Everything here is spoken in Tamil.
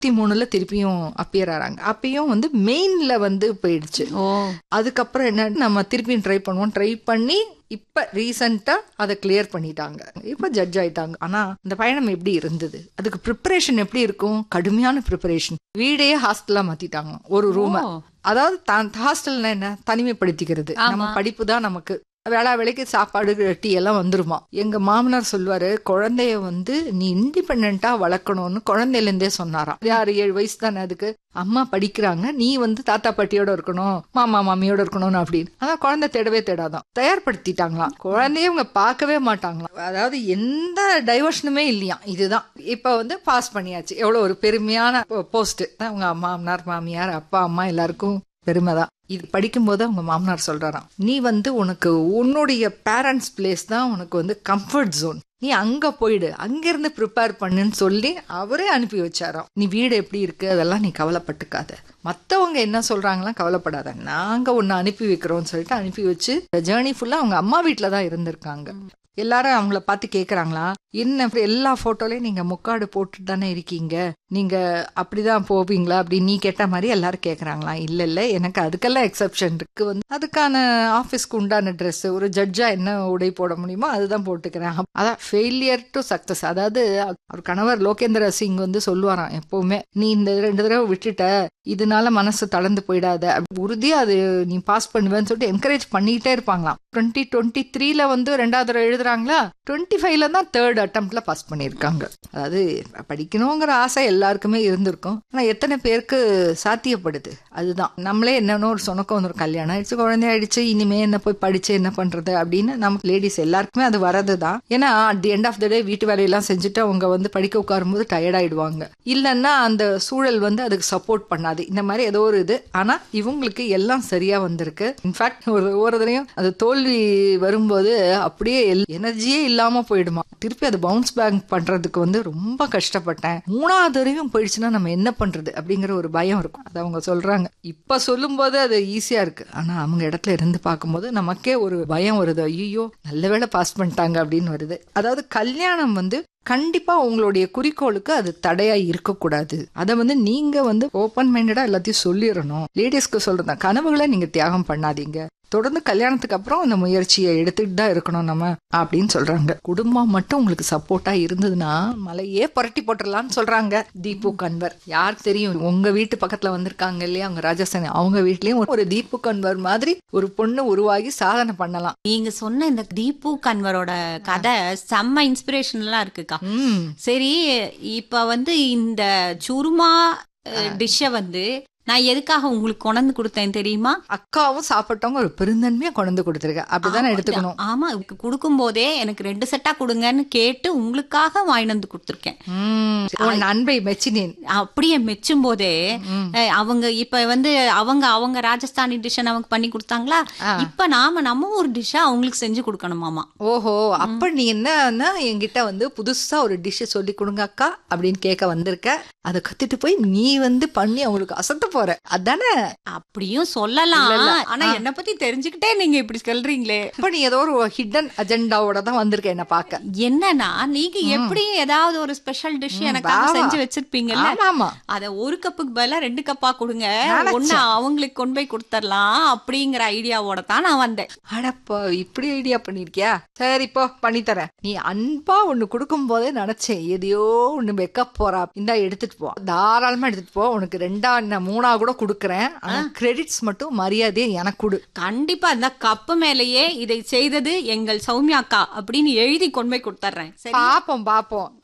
மூணுல திருப்பியும் அப்பியர் ஆறாங்க அப்பயும் வந்து மெயின்ல வந்து போயிடுச்சு ஓ அதுக்கப்புறம் என்ன நம்ம திருப்பியும் ட்ரை பண்ணுவோம் ட்ரை பண்ணி இப்ப ரீசெண்டா அதை கிளியர் பண்ணிட்டாங்க இப்ப ஜட்ஜ் ஆயிட்டாங்க ஆனா இந்த பயணம் எப்படி இருந்தது அதுக்கு ப்ரிப்பரேஷன் எப்படி இருக்கும் கடுமையான ப்ரிப்பரேஷன் வீடையே ஹாஸ்டலா மாத்திட்டாங்க ஒரு ரூம் ஓ. அதாவது ஹாஸ்டல்னா என்ன தனிமைப்படுத்திக்கிறது நம்ம படிப்பு தான் நமக்கு வேளா வேலைக்கு சாப்பாடு டீ எல்லாம் வந்துருமா எங்க மாமனார் சொல்லுவாரு குழந்தைய வந்து நீ இண்டிபெண்டா வளர்க்கணும்னு குழந்தையில இருந்தே சொன்னாராம் யாரு ஏழு வயசு தானே அதுக்கு அம்மா படிக்கிறாங்க நீ வந்து தாத்தா பாட்டியோட இருக்கணும் மாமா மாமியோட இருக்கணும்னு அப்படின்னு அதான் குழந்தை தேடவே தேடாதான் தயார்படுத்திட்டாங்களாம் குழந்தைய அவங்க பார்க்கவே மாட்டாங்களாம் அதாவது எந்த டைவர்ஷனுமே இல்லையா இதுதான் இப்ப வந்து பாஸ் பண்ணியாச்சு எவ்வளவு ஒரு பெருமையான போஸ்ட் அவங்க மாமனார் மாமியார் அப்பா அம்மா எல்லாருக்கும் பெருமைதான் இது படிக்கும்போது அவங்க மாமனார் சொல்றாராம் நீ வந்து உனக்கு உன்னுடைய பேரண்ட்ஸ் பிளேஸ் தான் உனக்கு வந்து கம்ஃபர்ட் ஜோன் நீ அங்க போயிடு அங்கிருந்து ப்ரிப்பேர் பண்ணுன்னு சொல்லி அவரே அனுப்பி வச்சாராம் நீ வீடு எப்படி இருக்கு அதெல்லாம் நீ கவலைப்பட்டுக்காத மத்தவங்க என்ன சொல்றாங்களாம் கவலைப்படாத நாங்க உன்னை அனுப்பி வைக்கிறோம்னு சொல்லிட்டு அனுப்பி வச்சு ஜேர்னி ஃபுல்லா அவங்க அம்மா வீட்டில தான் இருந்திருக்காங்க எல்லாரும் அவங்கள பார்த்து கேக்குறாங்களா என்ன இப்படி எல்லா போட்டோலயும் நீங்க முக்காடு போட்டுட்டு தானே இருக்கீங்க நீங்க அப்படிதான் போவீங்களா அப்படின்னு நீ கேட்ட மாதிரி எல்லாரும் கேக்குறாங்களா இல்ல இல்ல எனக்கு அதுக்கெல்லாம் எக்ஸப்ஷன் இருக்கு வந்து அதுக்கான ஆபீஸ்க்கு உண்டான Dress ஒரு ஜட்ஜா என்ன உடை போட முடியுமோ அதுதான் போட்டுக்கிறேன் அதான் ஃபெயிலியர் டு சக்சஸ் அதாவது அவர் கணவர் லோகேந்திர சிங் வந்து சொல்லுவாராம் எப்பவுமே நீ இந்த ரெண்டு தடவை விட்டுட்ட இதனால மனசு தளர்ந்து போயிடாத அப்படி உறுதியா அது நீ பாஸ் பண்ணுவேன்னு சொல்லிட்டு என்கரேஜ் பண்ணிக்கிட்டே இருப்பாங்களாம் டுவெண்ட்டி டுவெண்ட்டி த்ரீல வந்து ரெண்டாவது தடவை எழுதுறாங்களா டுவெண்ட்டி ஃபைவ்ல தான் தேர்ட் அட்டம்ப்ட்ல பாஸ் பண்ணியிருக்காங்க அதாவது படிக்கணுங்கிற ஆசை எல்லாருக்குமே இருந்திருக்கும் ஆனா எத்தனை பேருக்கு சாத்தியப்படுது அதுதான் நம்மளே என்னன்னு ஒரு சொனக்கம் வந்துடும் கல்யாணம் ஆயிடுச்சு குழந்தை ஆயிடுச்சு இனிமே என்ன போய் படிச்சு என்ன பண்றது அப்படின்னு நம்ம லேடிஸ் எல்லாருக்குமே அது வரது தான் ஏன்னா at the end of the day வீட்டு வேலையெல்லாம் செஞ்சுட்டு அவங்க வந்து படிக்க உட்காரும்போது டயர்ட் ஆயிடுவாங்க இல்லைன்னா அந்த சூழல் வந்து அதுக்கு சப்போர்ட் பண்ணாது இந்த மாதிரி ஏதோ ஒரு இது ஆனா இவங்களுக்கு எல்லாம் சரியா வந்திருக்கு இன்ஃபேக்ட் ஒரு ஒரு தடவையும் அது தோல்வி வரும்போது அப்படியே எனர்ஜியே இல்லாம போயிடுமா திருப்பி அது பவுன்ஸ் பேக் பண்றதுக்கு வந்து ரொம்ப கஷ்டப்பட்டேன் மூணாவது தடவையும் போயிடுச்சுன்னா நம்ம என்ன பண்றது அப்படிங்கிற ஒரு பயம் இருக்கும் அது அவங்க சொல்றாங்க இப்ப சொல்லும்போது அது ஈஸியா இருக்கு ஆனா அவங்க இடத்துல இருந்து பார்க்கும்போது நமக்கே ஒரு பயம் வருது ஐயோ நல்ல வேளை பாஸ் பண்ணிட்டாங்க அப்படின்னு வருது அதாவது கல்யாணம் வந்து கண்டிப்பா உங்களுடைய குறிக்கோளுக்கு அது தடையா இருக்கக்கூடாது அதை வந்து நீங்க வந்து ஓப்பன் மைண்டடா எல்லாத்தையும் சொல்லிடணும் லேடிஸ்க்கு சொல்றதா கனவுகளை நீங்க தியாகம் பண்ணாதீங்க தொடர்ந்து கல்யாணத்துக்கு அப்புறம் அந்த முயற்சியை எடுத்துட்டு தான் இருக்கணும் நம்ம அப்படின்னு சொல்றாங்க குடும்பம் மட்டும் உங்களுக்கு சப்போர்ட்டா இருந்ததுன்னா மலையே புரட்டி போட்டுடலாம்னு சொல்றாங்க தீபு கன்வர் யார் தெரியும் உங்க வீட்டு பக்கத்துல வந்திருக்காங்க இல்லையா அவங்க ராஜஸ்தானி அவங்க வீட்லயும் ஒரு தீபு கன்வர் மாதிரி ஒரு பொண்ணு உருவாகி சாதனை பண்ணலாம் நீங்க சொன்ன இந்த தீபு கன்வரோட கதை செம்ம இன்ஸ்பிரேஷனலா இருக்குக்கா ம் சரி இப்ப வந்து இந்த சுருமா டிஷ்ஷ வந்து நான் எதுக்காக உங்களுக்கு கொண்டு கொடுத்தேன் தெரியுமா அக்காவும் சாப்பிட்டவங்க ஒரு பெருந்தன்மையா கொண்டு கொடுத்துருக்க அப்படிதானே ஆமா, எடுத்துக்கணும் ஆமா கொடுக்கும் போதே எனக்கு ரெண்டு செட்டா கொடுங்கன்னு கேட்டு உங்களுக்காக வாங்கிட்டு வந்து கொடுத்துருக்கேன் ம், உன் அன்பை மெச்சினேன் அப்படியே மெச்சும் போதே அஹ், அவங்க இப்ப வந்து அவங்க அவங்க ராஜஸ்தானி டிஷ் நமக்கு பண்ணி கொடுத்தாங்களா இப்ப நாம நம்ம ஒரு டிஷ்ஷ அவங்களுக்கு செஞ்சு கொடுக்கணுமாமா ஓஹோ அப்ப நீ என்னன்னா என்கிட்ட வந்து புதுசா ஒரு டிஷ் சொல்லி கொடுங்க அக்கா அப்படின்னு கேட்க வந்திருக்க அதை கத்துட்டு போய் நீ வந்து பண்ணி அவங்களுக்கு அசத்த போற அதானே அப்படியும் சொல்லலாம் இல்ல, இல்ல. ஆனா என்ன பத்தி தெரிஞ்சுக்கிட்டே நீங்க இப்படி சொல்றீங்களே இப்ப நீ ஏதோ ஒரு ஹிடன் அஜெண்டாவோட தான் வந்திருக்க என்ன பாக்க என்னன்னா நீங்க எப்படி ஏதாவது ஒரு ஸ்பெஷல் டிஷ் எனக்காக வா, வா. செஞ்சு வச்சிருப்பீங்கல்ல ஆமா ஆமா அத ஒரு கப்புக்கு பதிலா ரெண்டு கப்பா கொடுங்க நினைச்சேன். ஒண்ணு அவங்களுக்கு கொண்டு போய் கொடுத்துடலாம் அப்படிங்கிற ஐடியாவோட தான் நான் வந்தேன் அடப்பா இப்படி ஐடியா பண்ணிருக்கியா சரி இப்போ பண்ணித்தரேன் நீ அன்பா ஒண்ணு கொடுக்கும் போதே நினைச்சேன் எதையோ ஒண்ணு வைக்க போறா இந்தா எடுத்துட்டு போ தாராளமா எடுத்துட்டு போ உனக்கு ரெண்டா என்ன மூணா கூட கொடுக்கறேன் ஆனா கிரெடிட்ஸ் மட்டும் மரியாதையை எனக்கு கொடு கண்டிப்பா இந்த கப்பு மேலேயே இதை செய்தது எங்கள் சௌமியாக்கா அப்படின்னு எழுதி கொண்டு போய் கொடுத்துட்றேன் சரி பாப்போம் பாப்போம்